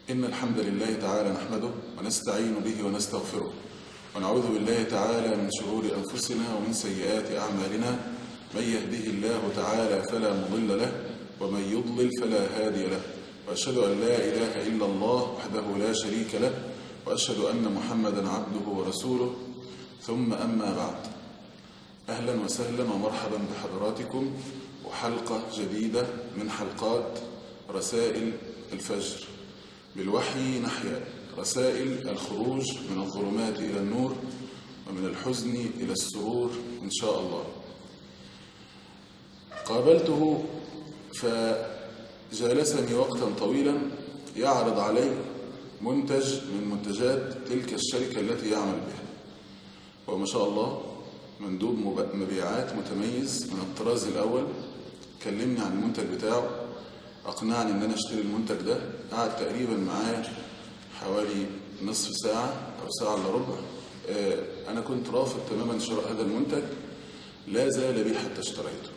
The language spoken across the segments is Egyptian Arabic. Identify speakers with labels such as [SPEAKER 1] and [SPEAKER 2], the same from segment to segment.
[SPEAKER 1] إن الحمد لله تعالى نحمده ونستعين به ونستغفره ونعوذ بالله تعالى من شرور أنفسنا ومن سيئات أعمالنا من يهده الله تعالى فلا مضل له ومن يضلل فلا هادي له وأشهد أن لا إله إلا الله وحده لا شريك له وأشهد أن محمدا عبده ورسوله ثم أما بعد أهلا وسهلا ومرحبا بحضراتكم وحلقة جديدة من حلقات رسائل الفجر بالوحي نحيا رسائل الخروج من الظلمات إلى النور ومن الحزن إلى السرور إن شاء الله قابلته فجالسني وقتا طويلا يعرض علي منتج من منتجات تلك الشركة التي يعمل بها وما شاء الله مندوب مبيعات متميز من الطراز الأول كلمني عن المنتج بتاعه أقنعني إن أنا أشتري المنتج ده قعد تقريبا معايا حوالي نصف ساعة أو ساعة إلا ربع أنا كنت رافض تماما شراء هذا المنتج لا زال بي حتى اشتريته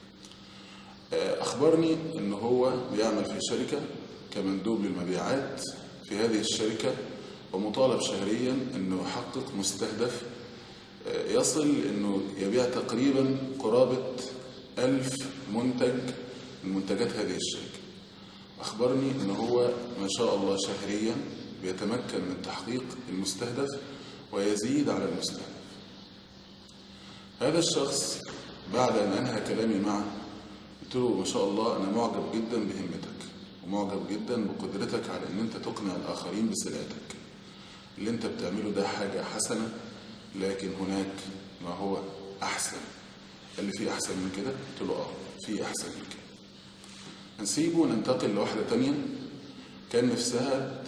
[SPEAKER 1] أخبرني إن هو بيعمل في شركة كمندوب للمبيعات في هذه الشركة ومطالب شهريا إنه يحقق مستهدف يصل إنه يبيع تقريبا قرابة ألف منتج من منتجات هذه الشركة أخبرني إن هو ما شاء الله شهريا بيتمكن من تحقيق المستهدف ويزيد على المستهدف هذا الشخص بعد أن أنهى كلامي معه قلت له ما شاء الله أنا معجب جدا بهمتك ومعجب جدا بقدرتك على أن أنت تقنع الآخرين بسلعتك اللي أنت بتعمله ده حاجة حسنة لكن هناك ما هو أحسن قال لي في أحسن من كده قلت له آه في أحسن من كده هنسيبه وننتقل لواحدة تانية كان نفسها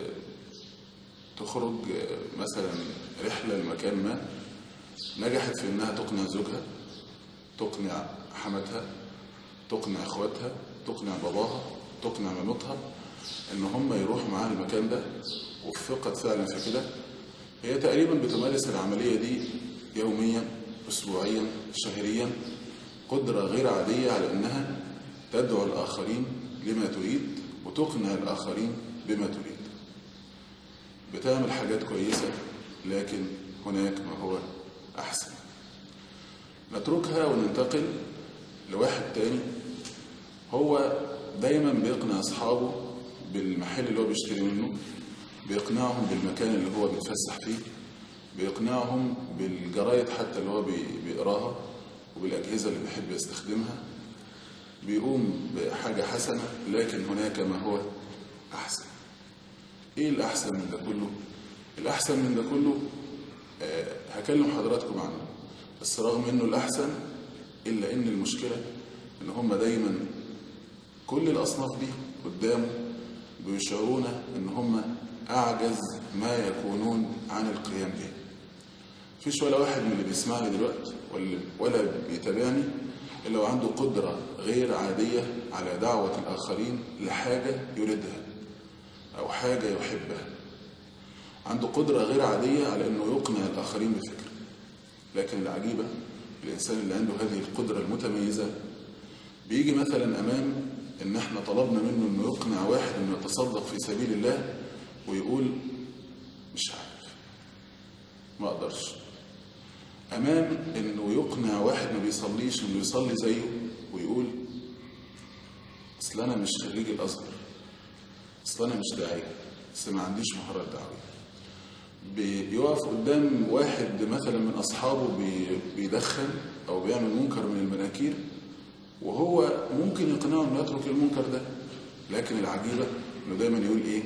[SPEAKER 1] تخرج مثلا رحلة لمكان ما نجحت في انها تقنع زوجها تقنع حماتها تقنع اخواتها تقنع باباها تقنع مامتها ان هم يروحوا معاها المكان ده وفقت فعلا في كده هي تقريبا بتمارس العملية دي يوميا اسبوعيا شهريا قدرة غير عادية على انها تدعو الآخرين لما تريد وتقنع الآخرين بما تريد بتعمل حاجات كويسة لكن هناك ما هو أحسن نتركها وننتقل لواحد تاني هو دايما بيقنع أصحابه بالمحل اللي هو بيشتري منه بيقنعهم بالمكان اللي هو بيتفسح فيه بيقنعهم بالجرايد حتى اللي هو بيقراها وبالأجهزة اللي بيحب يستخدمها بيقوم بحاجة حسنة لكن هناك ما هو أحسن إيه الأحسن من ده كله؟ الأحسن من ده كله آه هكلم حضراتكم عنه بس رغم إنه الأحسن إلا إن المشكلة إن هم دايما كل الأصناف دي قدامه بيشعرون إن هم أعجز ما يكونون عن القيام به فيش ولا واحد من اللي بيسمعني دلوقتي ولا بيتابعني إلا وعنده قدرة غير عادية على دعوة الآخرين لحاجة يريدها أو حاجة يحبها عنده قدرة غير عادية على أنه يقنع الآخرين بفكرة لكن العجيبة الإنسان اللي عنده هذه القدرة المتميزة بيجي مثلا أمام إن إحنا طلبنا منه إنه يقنع واحد إنه يتصدق في سبيل الله ويقول مش عارف ما أقدرش أمام إنه يقنع واحد ما بيصليش إنه يصلي زيه ويقول أصل أنا مش خريج الأزهر أصل أنا مش داعية بس ما عنديش مهارات دعوية بيقف قدام واحد مثلا من أصحابه بيدخن أو بيعمل منكر من المناكير وهو ممكن يقنعه إنه يترك المنكر ده لكن العجيبة إنه دايما يقول إيه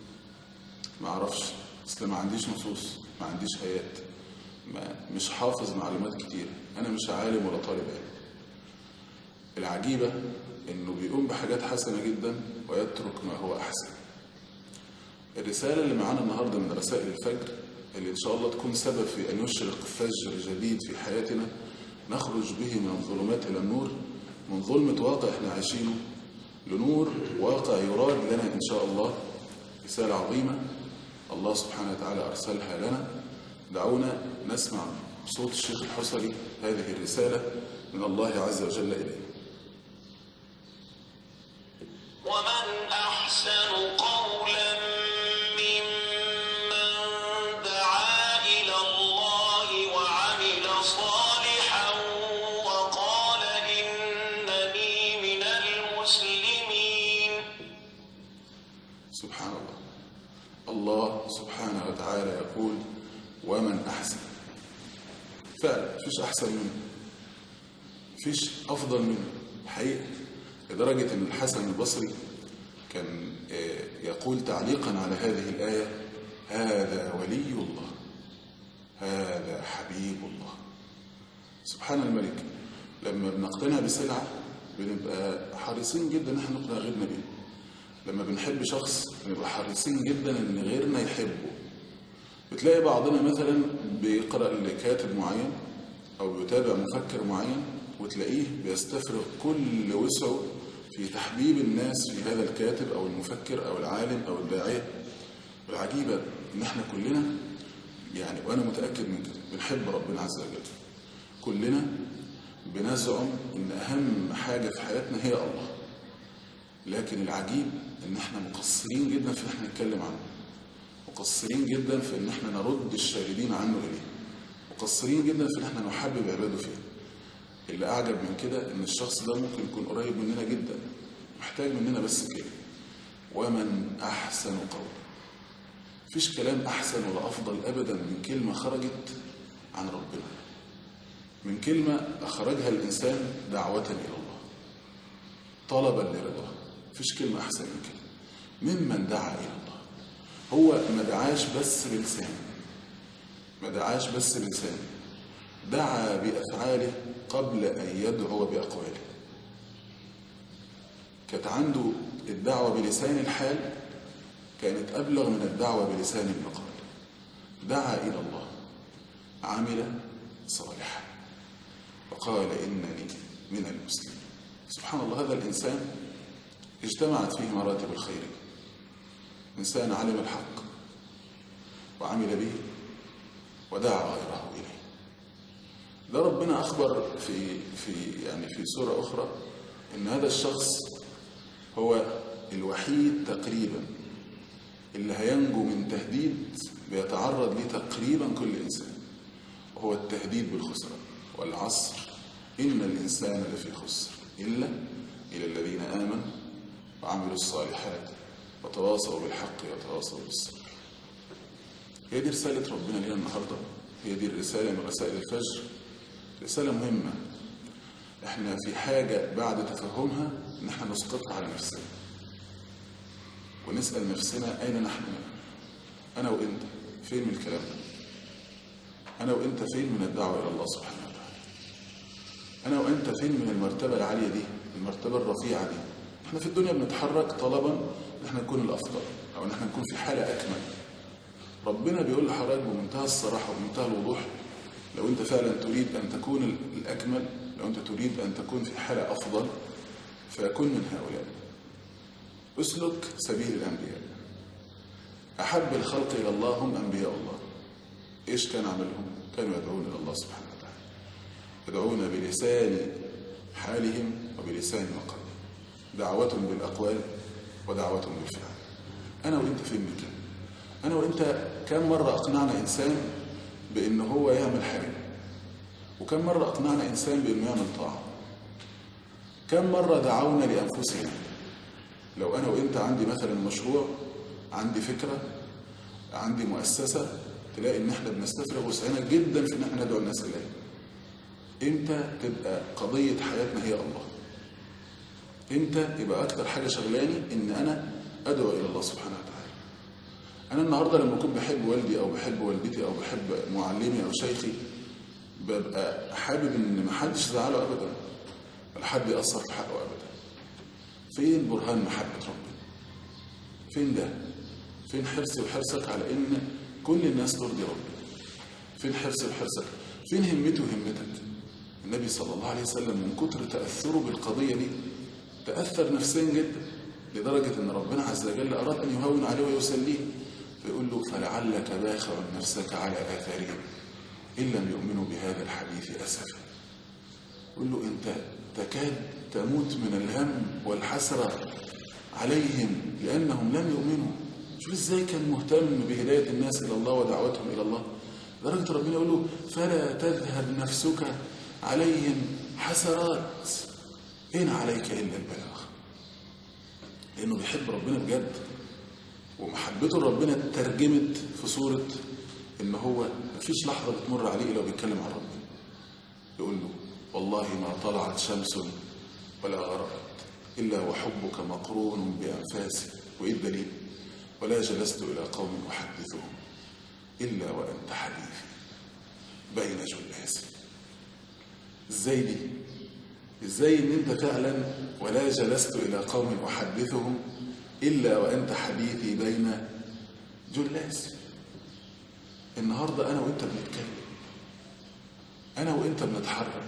[SPEAKER 1] ما أعرفش أصل ما عنديش نصوص ما عنديش آيات ما مش حافظ معلومات كتير أنا مش عالم ولا طالب علم العجيبة إنه بيقوم بحاجات حسنة جدا ويترك ما هو أحسن الرسالة اللي معانا النهاردة من رسائل الفجر اللي إن شاء الله تكون سبب في أن يشرق فجر جديد في حياتنا نخرج به من الظلمات إلى النور من ظلمة واقع احنا عايشينه لنور واقع يراد لنا إن شاء الله رسالة عظيمة الله سبحانه وتعالى أرسلها لنا دعونا نسمع صوت الشيخ الحصري هذه الرسالة من الله عز وجل إليه
[SPEAKER 2] ومن أحسن قولا
[SPEAKER 1] سبحان الله الله سبحانه وتعالى يقول ومن أحسن فعلا مفيش أحسن منه مفيش أفضل منه حقيقة لدرجة أن الحسن البصري كان آه، يقول تعليقا على هذه الآية هذا ولي الله هذا حبيب الله سبحان الملك لما بنقتنع بسلعة بنبقى حريصين جدا ان احنا نقنع غيرنا بيها لما بنحب شخص بنبقى حريصين جدا ان غيرنا يحبه بتلاقي بعضنا مثلا بيقرأ لكاتب معين او بيتابع مفكر معين وتلاقيه بيستفرغ كل وسعه في تحبيب الناس في هذا الكاتب او المفكر او العالم او الداعية والعجيبة ان احنا كلنا يعني وانا متأكد من كده بنحب ربنا عز وجل كلنا بنزعم ان اهم حاجة في حياتنا هي الله لكن العجيب ان احنا مقصرين جدا في ان احنا نتكلم عنه مقصرين جدا في ان احنا نرد الشاردين عنه اليه مقصرين جدا في ان احنا نحبب عباده فيه اللي اعجب من كده ان الشخص ده ممكن يكون قريب مننا جدا محتاج مننا بس كده ومن احسن قولا مفيش كلام احسن ولا افضل ابدا من كلمه خرجت عن ربنا من كلمه اخرجها الانسان دعوه الى الله طلبا لرضاه مفيش كلمه احسن من كده ممن دعا الى الله هو ما دعاش بس بلسانه ما دعاش بس بلسانه دعا بافعاله قبل ان يدعو باقواله كانت عنده الدعوه بلسان الحال كانت أبلغ من الدعوة بلسان المقال دعا إلى الله عمل صالحا وقال إنني من المسلمين سبحان الله هذا الإنسان اجتمعت فيه مراتب الخير إنسان علم الحق وعمل به ودعا غيره إليه ده ربنا أخبر في في يعني في سورة أخرى إن هذا الشخص هو الوحيد تقريبا اللي هينجو من تهديد بيتعرض ليه تقريبا كل إنسان وهو التهديد بالخسران والعصر إن الإنسان لفي خسر إلا إلى الذين آمنوا وعملوا الصالحات وتواصوا بالحق وتواصوا بالصبر هي دي رسالة ربنا لنا النهاردة هي دي الرسالة من رسائل الفجر رسالة مهمة احنا في حاجة بعد تفهمها ان احنا نسقطها على نفسنا ونسأل نفسنا أين نحن أنا وإنت فين من الكلام ده أنا وإنت فين من الدعوة إلى الله سبحانه وتعالى أنا وإنت فين من المرتبة العالية دي المرتبة الرفيعة دي إحنا في الدنيا بنتحرك طلبا إن إحنا نكون الأفضل أو إن إحنا نكون في حالة أكمل ربنا بيقول لحضرتك بمنتهى الصراحة وبمنتهى الوضوح لو أنت فعلا تريد أن تكون الأكمل لو أنت تريد أن تكون في حالة أفضل فكن من هؤلاء اسلك سبيل الأنبياء أحب الخلق إلى الله هم أنبياء الله إيش كان عملهم؟ كانوا يدعون إلى الله سبحانه وتعالى يدعون بلسان حالهم وبلسان مقالهم دعوة بالأقوال ودعوة بالفعل أنا وإنت فين من كده؟ أنا وإنت كم مرة أقنعنا إنسان بأنه هو يعمل حاجة وكم مرة أقنعنا إنسان بأنه يعمل طاعة كم مرة دعونا لأنفسنا لو أنا وإنت عندي مثلا مشروع عندي فكرة عندي مؤسسة تلاقي إن إحنا بنستفرغ وسعنا جدا في إن إحنا ندعو الناس إليه إمتى تبقى قضية حياتنا هي الله إمتى يبقى أكتر حاجة شغلاني إن أنا أدعو إلى الله سبحانه وتعالى أنا النهاردة لما أكون بحب والدي أو بحب والدتي أو بحب معلمي أو شيخي ببقى حابب إن محدش يزعله أبدا ولا حد يأثر في حقه أبدا فين برهان محبة ربنا فين ده فين حرصي وحرصك على ان كل الناس ترضي ربنا فين حرصي وحرصك فين همتي وهمتك النبي صلى الله عليه وسلم من كتر تأثره بالقضية دي تأثر نفسيا جدا لدرجة ان ربنا عز وجل أراد أن يهون عليه ويسليه فيقول له فلعلك باخع نفسك على آثارهم إن لم يؤمنوا بهذا الحديث أسفا يقول له أنت تكاد تموت من الهم والحسرة عليهم لأنهم لم يؤمنوا شوف ازاي كان مهتم بهداية الناس إلى الله ودعوتهم إلى الله لدرجة ربنا يقول له فلا تذهب نفسك عليهم حسرات إن عليك إلا البلاغ لأنه بيحب ربنا بجد ومحبته لربنا اترجمت في صورة إن هو مفيش لحظة بتمر عليه إلا وبيتكلم عن ربنا يقول له والله ما طلعت شمس ولا غربت إلا وحبك مقرون بأنفاسي وإيه الدليل ولا جلست إلى قوم أحدثهم إلا وأنت حديثي بين جلاسي إزاي دي إزاي إن أنت فعلا ولا جلست إلى قوم أحدثهم إلا وأنت حديثي بين جلاسي النهاردة أنا وأنت بنتكلم أنا وأنت بنتحرك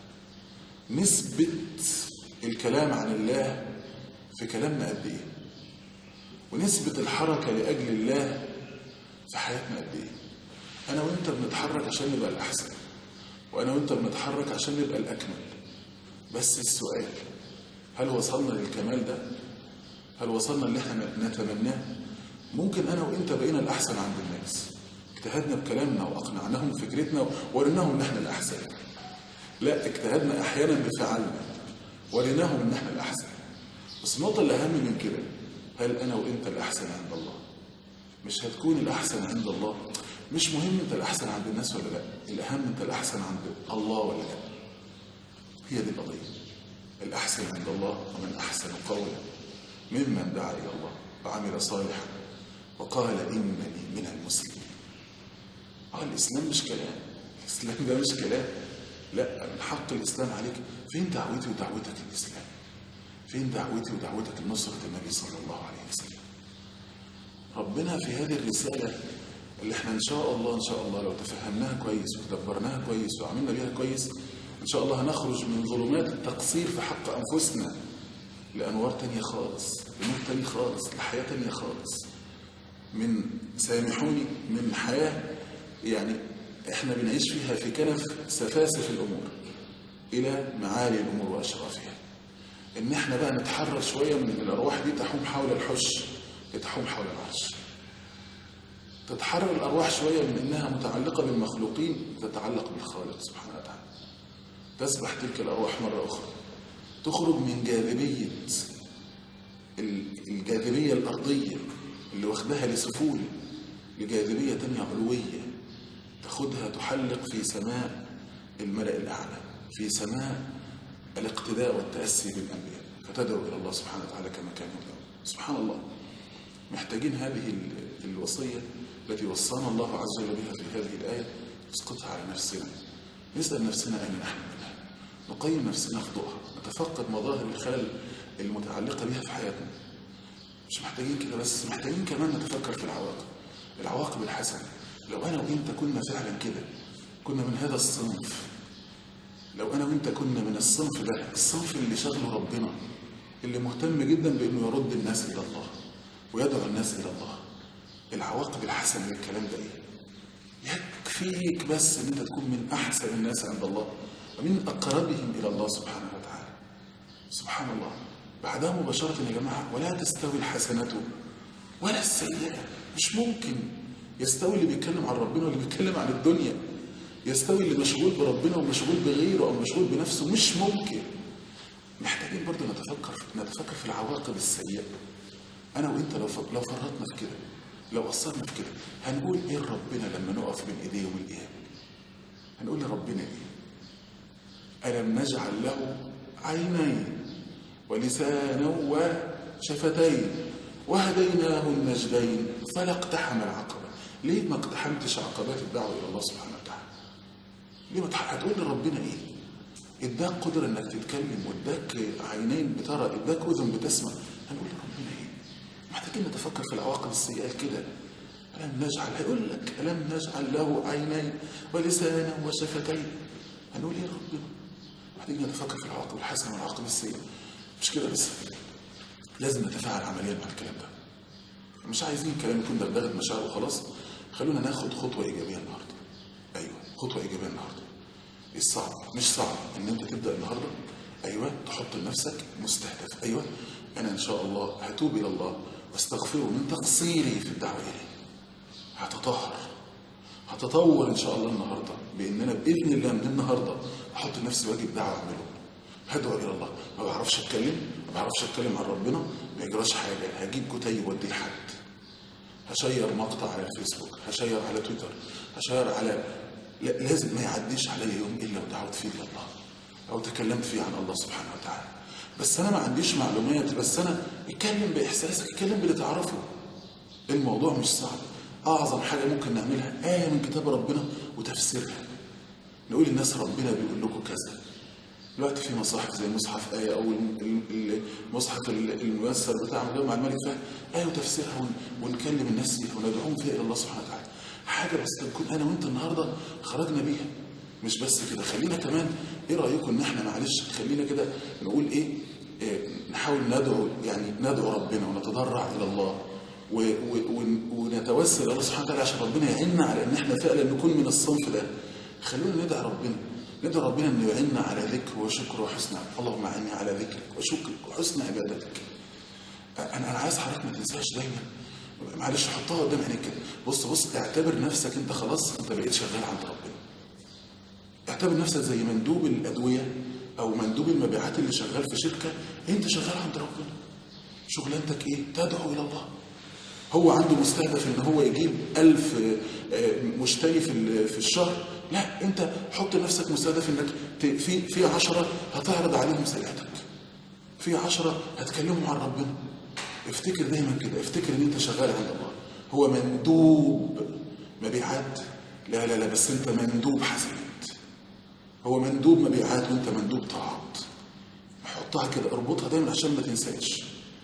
[SPEAKER 1] نسبة الكلام عن الله في كلامنا قد إيه ونسبة الحركة لأجل الله في حياتنا قد إيه أنا وأنت بنتحرك عشان نبقى الأحسن وأنا وأنت بنتحرك عشان نبقى الأكمل بس السؤال هل وصلنا للكمال ده هل وصلنا اللي احنا نتمناه ممكن أنا وأنت بقينا الأحسن عند الناس اجتهدنا بكلامنا وأقنعناهم بفكرتنا ووريناهم إن احنا الأحسن لا اجتهدنا أحيانا بفعلنا وريناهم إن احنا الأحسن بس النقطة الأهم من كده هل أنا وأنت الأحسن عند الله مش هتكون الأحسن عند الله مش مهم أنت الأحسن عند الناس ولا لا الأهم أنت الأحسن عند الله ولا لا هي دي القضية الأحسن عند الله ومن أحسن قولا ممن دعا إلى الله وعمل صالحا وقال إنني من المسلمين اه الإسلام مش كلام الإسلام ده مش كلام لا من حق الإسلام عليك فين دعوتي ودعوتك الإسلام فين دعوتي ودعوتك لنصرة النبي صلى الله عليه وسلم ربنا في هذه الرسالة اللي احنا ان شاء الله ان شاء الله لو تفهمناها كويس وتدبرناها كويس وعملنا بيها كويس ان شاء الله هنخرج من ظلمات التقصير في حق انفسنا لانوار تانية خالص لنور تاني خالص لحياة تانية خالص من سامحوني من حياة يعني احنا بنعيش فيها في كنف سفاسف الامور الى معالي الامور واشرافها ان احنا بقى نتحرر شوية من الارواح دي تحوم حول الحش تحوم حول العرش تتحرر الارواح شوية من انها متعلقة بالمخلوقين تتعلق بالخالق سبحانه وتعالى تسبح تلك الارواح مرة اخرى تخرج من جاذبية الجاذبية الارضية اللي واخدها لسفول لجاذبية تانية علوية تاخدها تحلق في سماء الملأ الأعلى في سماء الاقتداء والتأسي بالأنبياء فتدعو إلى الله سبحانه وتعالى كما كان يدعو سبحان الله محتاجين هذه الوصية التي وصانا الله عز وجل بها في هذه الآية نسقطها على نفسنا نسأل نفسنا أين نحن منها نقيم نفسنا في ضوءها نتفقد مظاهر الخلل المتعلقة بها في حياتنا مش محتاجين كده بس محتاجين كمان نتفكر في العواقب العواقب الحسنة لو أنا وإنت كنا فعلا كده كنا من هذا الصنف لو أنا وإنت كنا من الصنف ده الصنف اللي شغله ربنا اللي مهتم جدا بأنه يرد الناس إلى الله ويدعو الناس إلى الله العواقب الحسنة للكلام ده إيه؟ يكفيك بس إن أنت تكون من أحسن الناس عند الله ومن أقربهم إلى الله سبحانه وتعالى سبحان الله بعدها مباشرة يا جماعة ولا تستوي الحسنة ولا السيئة مش ممكن يستوي اللي بيتكلم عن ربنا واللي بيتكلم عن الدنيا يستوي اللي مشغول بربنا ومشغول بغيره أو مشغول بنفسه مش ممكن محتاجين برضه نتفكر نتفكر في العواقب السيئة أنا وأنت لو لو فرطنا في كده لو قصرنا في كده هنقول إيه لربنا لما نقف بين إيديه يوم القيامة هنقول لربنا إيه ألم نجعل له عينين ولسانا وشفتين وهديناه النجدين فلا اقتحم العقبة ليه ما اقتحمتش عقبات الدعوة إلى الله سبحانه وتعالى ليه ما هتقول لربنا إيه اداك قدرة انك تتكلم واداك عينين بترى اداك اذن بتسمع هنقول لربنا ايه محتاجين نتفكر في العواقب السيئة كده ألم نجعل هيقول لك ألم نجعل له عينين ولسانا وشفتين هنقول ايه ربنا محتاجين نتفكر في العواقب الحسنة والعواقب السيئة مش كده بس لازم نتفاعل عمليا مع الكلام ده مش عايزين كلام يكون دغدغه مشاعر وخلاص خلونا ناخد خطوه ايجابيه النهارده ايوه خطوه ايجابيه النهارده الصعب مش صعب ان انت تبدا النهارده ايوه تحط لنفسك مستهدف ايوه انا ان شاء الله هتوب الى الله واستغفره من تقصيري في الدعوه اليه هتطهر هتطور ان شاء الله النهارده بان انا باذن الله من النهارده احط لنفسي واجب دعوه اعمله هدعو الى الله ما بعرفش اتكلم ما بعرفش اتكلم عن ربنا ما يجراش حاجه هجيب كتيب واديه لحد هشير مقطع على الفيسبوك هشير على تويتر هشير على لا لازم ما يعديش عليا يوم الا ودعوت فيه لله او تكلمت فيه عن الله سبحانه وتعالى بس انا ما عنديش معلومات بس انا اتكلم باحساسك اتكلم باللي تعرفه الموضوع مش صعب اعظم حاجه ممكن نعملها ايه من كتاب ربنا وتفسيرها نقول للناس ربنا بيقول لكم كذا دلوقتي في مصاحف زي مصحف آية أو الم- ال- المصحف ال- الميسر بتاع مع الملك فهد آية وتفسيرها ون- ونكلم الناس فيها وندعوهم فيها إلى الله سبحانه وتعالى حاجة بس تكون أنا وأنت النهاردة خرجنا بيها مش بس كده خلينا كمان إيه رأيكم إن إحنا معلش خلينا كده نقول إيه, إيه نحاول ندعو يعني ندعو ربنا ونتضرع إلى الله و- و- ون- ونتوسل إلى الله سبحانه وتعالى عشان ربنا يعيننا على إن إحنا فعلا نكون من الصنف ده خلونا ندعي ربنا ندعو ربنا انه يعيننا على ذكر وشكر وحسن اللهم اعني على ذكرك وشكرك وحسن عبادتك انا انا عايز حضرتك ما تنساش دايما معلش حطها قدام عينيك كده بص بص اعتبر نفسك انت خلاص انت بقيت شغال عند ربنا اعتبر نفسك زي مندوب الادويه او مندوب المبيعات اللي شغال في شركه انت شغال عند ربنا شغلانتك ايه تدعو الى الله هو عنده مستهدف ان هو يجيب ألف آه، مشتري في ال- في الشهر لا انت حط لنفسك مستهدف انك ت- في في عشرة هتعرض عليهم سيئاتك في عشرة هتكلمهم عن ربنا افتكر دايما كده افتكر ان انت شغال عند الله هو مندوب مبيعات لا لا لا بس انت مندوب حسنات هو مندوب مبيعات وانت مندوب طاعات حطها كده اربطها دايما عشان ما تنساش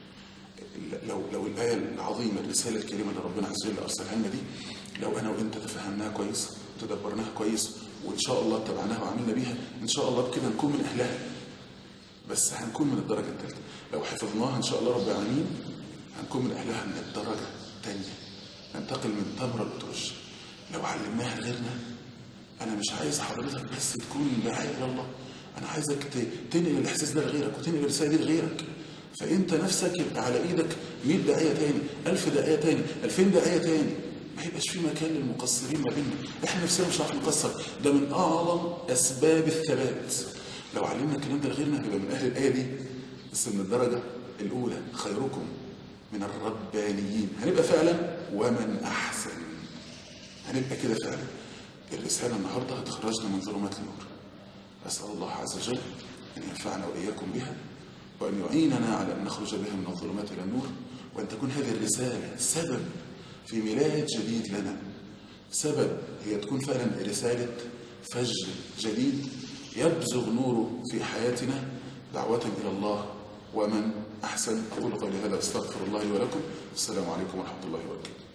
[SPEAKER 1] لو لو الآية العظيمة الرسالة الكريمة اللي ربنا عز وجل أرسلها لنا دي لو أنا وأنت تفهمناها كويس وتدبرناها كويس وإن شاء الله اتبعناها وعملنا بيها إن شاء الله بكده نكون من أهلها بس هنكون من الدرجة الثالثة لو حفظناها إن شاء الله رب العالمين هنكون من أهلها من الدرجة الثانية ننتقل من تمرة لأترج لو علمناها لغيرنا أنا مش عايز حضرتك بس تكون داعية إلى الله أنا عايزك ت- تنقل الإحساس ده لغيرك وتنقل الرسالة دي لغيرك فأنت نفسك يبقى على إيدك 100 داعية تاني 1000 داعية تاني 2000 داعية تاني ما يبقاش في مكان للمقصرين ما بيننا احنا نفسنا مش عارف نقصر ده من اعظم اسباب الثبات لو علمنا الكلام ده لغيرنا هنبقى من اهل الايه دي بس من الدرجه الاولى خيركم من الربانيين هنبقى فعلا ومن احسن هنبقى كده فعلا الرساله النهارده هتخرجنا من ظلمات النور اسال الله عز وجل ان ينفعنا واياكم بها وان يعيننا على ان نخرج بها من الظلمات الى النور وان تكون هذه الرساله سبب في ميلاد جديد لنا سبب هي تكون فعلا رساله فجر جديد يبزغ نوره في حياتنا دعوه الى الله ومن احسن اقول قولي هذا استغفر الله لي ولكم السلام عليكم ورحمه الله وبركاته